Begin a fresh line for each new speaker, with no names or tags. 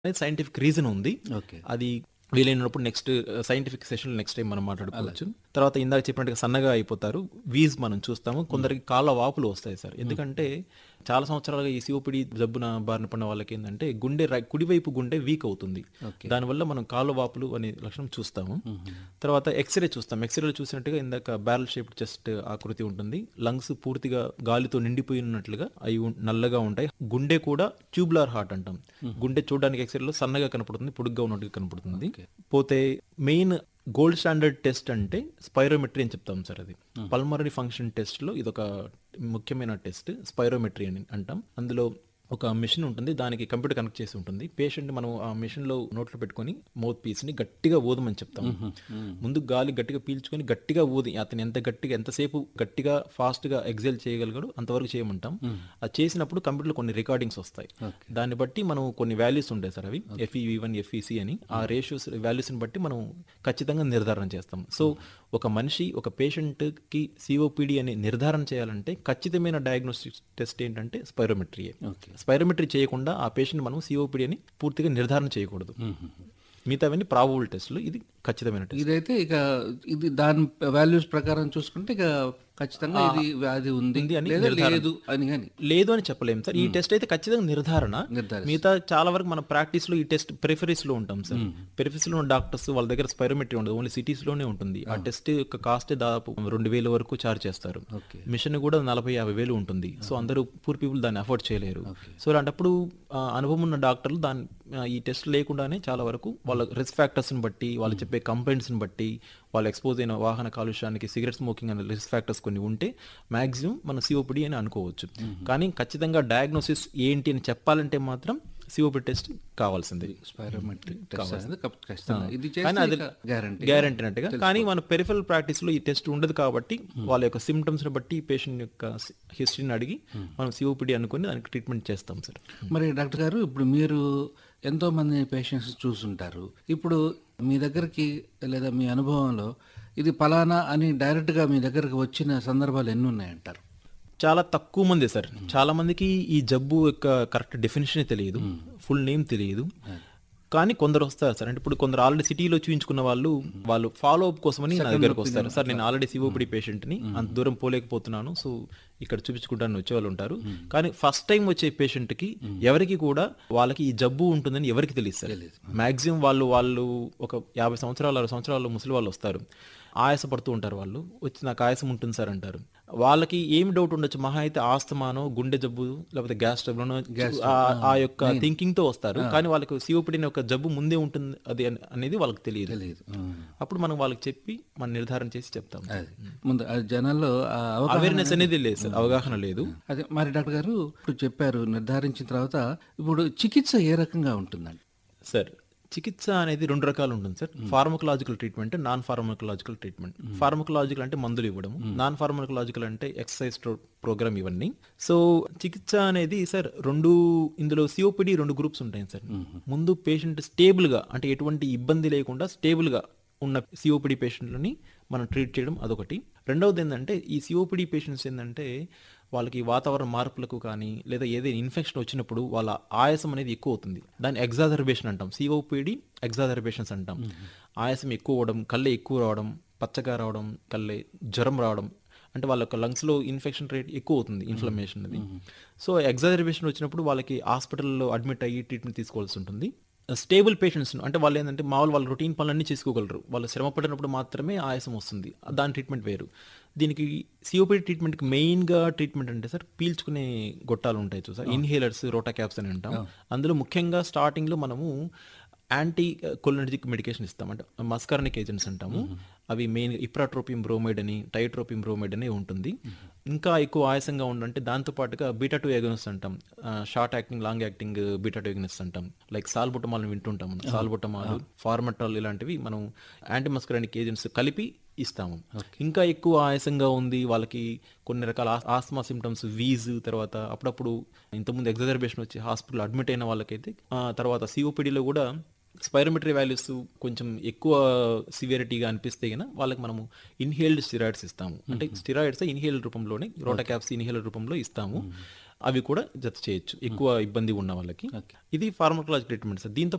అనేది scientific reason ఉంది
okay
అది వీలైనప్పుడు next scientific session next time మనం మాట్లాడుకోవచ్చు తర్వాత ఇందాక చెప్పినట్టుగా సన్నగా అయిపోతారు వీజ్ మనం చూస్తాము కొందరికి కాళ్ళ వాపులు వస్తాయి సార్ ఎందుకంటే చాలా సంవత్సరాలుగా ఈ సిఓపిడి జబ్బున బారిన పడిన వాళ్ళకి ఏంటంటే గుండె రై- కుడివైపు గుండె వీక్ అవుతుంది దానివల్ల మనం కాళ్ళ వాపులు అనే లక్షణం చూస్తాము తర్వాత ఎక్స్రే చూస్తాం ఎక్స్రేలో చూసినట్టుగా ఇందాక బ్యారల్ షేప్డ్ చెస్ట్ ఆకృతి ఉంటుంది లంగ్స్ పూర్తిగా గాలితో నిండిపోయి ఉన్నట్లుగా అవి ఉం- నల్లగా ఉంటాయి గుండె కూడా ట్యూబ్లార్ హార్ట్ అంటాం గుండె చూడడానికి ఎక్స్రేలో సన్నగా కనపడుతుంది పొడుగ్గా ఉన్నట్టుగా కనపడుతుంది పోతే మెయిన్ గోల్డ్ స్టాండర్డ్ టెస్ట్ అంటే స్పైరోమెట్రీ అని చెప్తాం సార్ అది పల్మరీ ఫంక్షన్ టెస్ట్ లో ఇదొక ముఖ్యమైన టెస్ట్ స్పైరోమెట్రీ అని అంటాం అందులో ఒక మిషన్ ఉంటుంది దానికి కంప్యూటర్ కనెక్ట్ చేసి ఉంటుంది పేషెంట్ మనం ఆ మిషన్ లో నోట్లో పెట్టుకొని మౌత్ పీస్ ని గట్టిగా ఊదమని చెప్తాం ముందు గాలి గట్టిగా పీల్చుకొని గట్టిగా ఊది అతను ఎంత గట్టిగా ఎంతసేపు గట్టిగా ఫాస్ట్ గా ఎగ్జైల్ చేయగలిగాడు అంతవరకు చేయమంటాం అది చేసినప్పుడు కంప్యూటర్లో కొన్ని రికార్డింగ్స్ వస్తాయి దాన్ని బట్టి మనం కొన్ని వాల్యూస్ ఉంటాయి సార్ అవి ఎఫ్ఈవి వన్ ఎఫ్ఈసి అని ఆ రేషియోస్ వాల్యూస్ని బట్టి మనం ఖచ్చితంగా నిర్ధారణ చేస్తాం సో ఒక మనిషి ఒక పేషెంట్ కి సిఓపిడి అని నిర్ధారణ చేయాలంటే ఖచ్చితమైన డయాగ్నోస్టిక్ టెస్ట్ ఏంటంటే స్పైరోమెట్రీయే
ఓకే
స్పైరోమెట్రీ చేయకుండా ఆ పేషెంట్ మనం సిఓపిడి అని పూర్తిగా నిర్ధారణ చేయకూడదు మిగతావన్నీ ప్రాబబుల్ టెస్ట్లు ఇది ఖచ్చితమైన టెస్ట్
ఇదైతే ఇక ఇది దాని వాల్యూస్ ప్రకారం చూసుకుంటే ఇక ఖచ్చితంగా ఇది వ్యాధి ఉంది
ఉంది అని
లేదా లేదు అని కానీ
లేదు అని చెప్పలేము సార్ ఈ టెస్ట్ అయితే ఖచ్చితంగా నిర్ధారణ
నిర్ధారిస్తారు.
మిగతా చాలా వరకు మన ప్రాక్టీస్ లో ఈ టెస్ట్ పెరిఫరీస్ లో ఉంటాం సార్ పెరిఫరీస్ లో ఉన్న డాక్టర్స్ వాళ్ళ దగ్గర స్పైరోమెట్రీ ఉండదు ఓన్లీ సిటీస్ లోనే ఉంటుంది ఆ టెస్ట్ యొక్క కాస్ట్ దాదాపు రెండు వేల వరకు చార్జ్ చేస్తారు
ఓకే
మిషన్ కూడా నలభై యాభై వేలు ఉంటుంది సో అందరూ పూర్ పీపుల్ దాన్ని అఫోర్డ్ చేయలేరు సో అలాంటప్పుడు ఆ, అనుభవం ఉన్న డాక్టర్లు దాని ఆ, ఈ టెస్ట్ లేకుండానే చాలా వరకు వాళ్ళ రిస్క్ ఫ్యాక్టర్స్ని బట్టి వాళ్ళు చెప్పే కంప్లైంట్స్ని బట్టి వాళ్ళు ఎక్స్పోజ్ అయిన వాహన కాలుష్యానికి సిగరెట్ స్మోకింగ్ అనే రిస్క్ ఫ్యాక్టర్స్ కొన్ని ఉంటే మాక్సిమం మన సిఓపిడి అని అనుకోవచ్చు కానీ ఖచ్చితంగా డయాగ్నోసిస్ ఏంటి అని చెప్పాలంటే మాత్రం సిఓపిడి టెస్ట్ కావాల్సిందే
స్పైరోమెట్రిక్ టెస్ట్ అనేది కప్- ఖచ్చితంగా ఇది
కానీ అది
చేస్తే గ్యారంటీ
గ్యారంటీ అన్నట్టుగా కానీ మన పెరిఫరల్ ప్రాక్టీస్ లో ఈ టెస్ట్ ఉండదు కాబట్టి వాళ్ళ యొక్క సిమ్టమ్స్ ని బట్టి పేషెంట్ యొక్క హిస్టరీని అడిగి మనం సిఓపిడి అనుకుని దానికి ట్రీట్మెంట్ చేస్తాం సార్
మరి డాక్టర్ గారు ఇప్పుడు మీరు ఎంతో మంది పేషెంట్స్ చూసుంటారు ఇప్పుడు మీ దగ్గరికి లేదా మీ అనుభవంలో ఇది ఫలానా అని డైరెక్ట్గా మీ దగ్గరకు వచ్చిన సందర్భాలు ఎన్ని ఉన్నాయంటారు
చాలా తక్కువ మంది సార్ చాలా మందికి ఈ జబ్బు యొక్క కరెక్ట్ డెఫినేషన్ తెలియదు ఫుల్ నేమ్ తెలియదు కానీ కొందరు వస్తారు సార్ అంటే ఇప్పుడు కొందరు ఆల్రెడీ సిటీలో చూపించుకున్న వాళ్ళు వాళ్ళు ఫాలో అప్ కోసమని నా దగ్గరకు వస్తారు సార్ నేను ఆల్రెడీ సిఓపిడి పేషెంట్ ని అంత దూరం పోలేకపోతున్నాను సో ఇక్కడ చూపించుకుంటాను వచ్చే వాళ్ళు ఉంటారు కానీ ఫస్ట్ టైం వచ్చే పేషెంట్ కి ఎవరికి కూడా వాళ్ళకి ఈ జబ్బు ఉంటుందని ఎవరికి తెలియదు సార్ మాక్సిమం వాళ్ళు వాళ్ళు ఒక యాభై సంవత్సరాలు అరవై సంవత్సరాలు ముసలి వాళ్ళు వస్తారు ఆయాసపడుతూ ఉంటారు వాళ్ళు వచ్చి నాకు ఆయాసం ఉంటుంది సార్ అంటారు వాళ్ళకి ఏమి డౌట్ ఉండొచ్చు మహా అయితే ఆస్తమానో గుండె జబ్బు లేకపోతే గ్యాస్ ట్రబుల్ ఆ యొక్క థింకింగ్ తో వస్తారు కానీ వాళ్ళకి సిఓపిడి ఒక జబ్బు ముందే ఉంటుంది అది అని- అనేది వాళ్ళకి తెలియదు
తెలియదు
అప్పుడు మనం వాళ్ళకి చెప్పి మనం నిర్ధారణ చేసి చెప్తాం
అది ముందు ఆ జనాల్లో ఆ అవగాహన
అవేర్నెస్ అనేది లేదు సార్ అవగాహన లేదు
అదే మరి డాక్టర్ గారు ఇప్పుడు చెప్పారు నిర్ధారించిన తర్వాత ఇప్పుడు చికిత్స ఏ రకంగా ఉంటుందండి
సార్ చికిత్స అనేది రెండు రకాలు ఉంటుంది sir pharmacological treatment non pharmacological treatment pharmacological అంటే మందులు ఇవ్వడం నాన్ ఫార్మకలాజికల్ అంటే ఎక్సర్సైజ్ ప్రోగ్రామ్ ఇవన్నీ సో చికిత్స అనేది సార్ రెండు ఇందులో సిఓపిడి రెండు గ్రూప్స్ ఉంటాయి సార్ ముందు పేషెంట్ స్టేబుల్ గా అంటే ఎటువంటి ఇబ్బంది లేకుండా స్టేబుల్ గా ఉన్న సిఓపిడి పేషెంట్లని మనం ట్రీట్ చేయడం అదొకటి రెండవది ఏంటంటే ఈ సిఓపిడి పేషెంట్స్ ఏంటంటే వాళ్ళకి వాతావరణ మార్పులకు కానీ లేదా ఏదైనా ఇన్ఫెక్షన్ వచ్చినప్పుడు వాళ్ళ ఆయాసం అనేది ఎక్కువ అవుతుంది దాన్ని ఎగ్జాజర్బేషన్ అంటాం సిఓపిడి ఎగ్జాజర్బేషన్స్ అంటాం ఆయాసం ఎక్కువ అవడం కళ్ళే ఎక్కువ రావడం పచ్చగా రావడం కళ్ళే జ్వరం రావడం అంటే వాళ్ళ యొక్క లంగ్స్లో ఇన్ఫెక్షన్ రేట్ ఎక్కువ అవుతుంది ఇన్ఫ్లమేషన్ అది సో ఎగ్జాజర్బేషన్ వచ్చినప్పుడు వాళ్ళకి హాస్పిటల్లో అడ్మిట్ అయ్యి ట్రీట్మెంట్ తీసుకోవాల్సి ఉంటుంది స్టేబుల్ పేషెంట్స్ అంటే వాళ్ళు ఏంటంటే మామూలు వాళ్ళ రొటీన్ పనులన్నీ చేసుకోగలరు వాళ్ళు శ్రమ పడినప్పుడు మాత్రమే ఆయాసం వస్తుంది దాని ట్రీట్మెంట్ వేరు దీనికి సిఓపిడి ట్రీట్మెంట్కి మెయిన్గా ట్రీట్మెంట్ అంటే సార్ పీల్చుకునే గొట్టాలు ఉంటాయి చూసారు ఇన్హేలర్స్ రోటా క్యాప్స్ అని అంటాం అందులో ముఖ్యంగా స్టార్టింగ్లో మనము యాంటీ కొలినర్జిక్ మెడికేషన్ ఇస్తాం అంటే మస్కరనిక్ ఏజెంట్స్ అంటాము అవి మెయిన్ ఇప్రాట్రోపియం బ్రోమైడ్ అని టైట్రోపియం బ్రోమైడ్ అని ఉంటుంది ఇంకా ఎక్కువ ఆయాసంగా ఉండంటే దాంతో పాటుగా బీటా టూ ఎగనిస్ట్ అంటాం short acting long acting beta two agonist అంటాం లైక్ సాల్బుటమాల్ వింటుంటాం మనం సాల్బుటమాల్ ఫార్మటాల్ ఇలాంటివి మనం యాంటీ మస్కరానిక్ ఏజెంట్స్ కలిపి ఇస్తాము ఇంకా ఎక్కువ ఆయాసంగా ఉంది వాళ్ళకి కొన్ని రకాల ఆస్మా సిమ్టమ్స్ వీజ్ తర్వాత అప్పుడప్పుడు ఇంతకుముందు ఎగ్జాజర్బేషన్ వచ్చి హాస్పిటల్ అడ్మిట్ అయిన వాళ్ళకైతే ఆ తర్వాత సిఓపిడిలో కూడా స్పైరోమెట్రీ వాల్యూస్ కొంచెం ఎక్కువ సివియరిటీగా అనిపిస్తే గన వాళ్ళకి మనము ఇన్హేల్డ్ స్టిరాయిడ్స్ ఇస్తాము అంటే స్టిరాయిడ్స్ ఇన్హేల్డ్ రూపంలోనే రోటా క్యాప్స్ ఇన్హేల్డ్ రూపంలో ఇస్తాము అవి కూడా జత చేయొచ్చు ఎక్కువ ఇబ్బంది ఉన్న వాళ్ళకి ఇది ఫార్మకలాజిక్ ట్రీట్మెంట్ సార్ దీంతో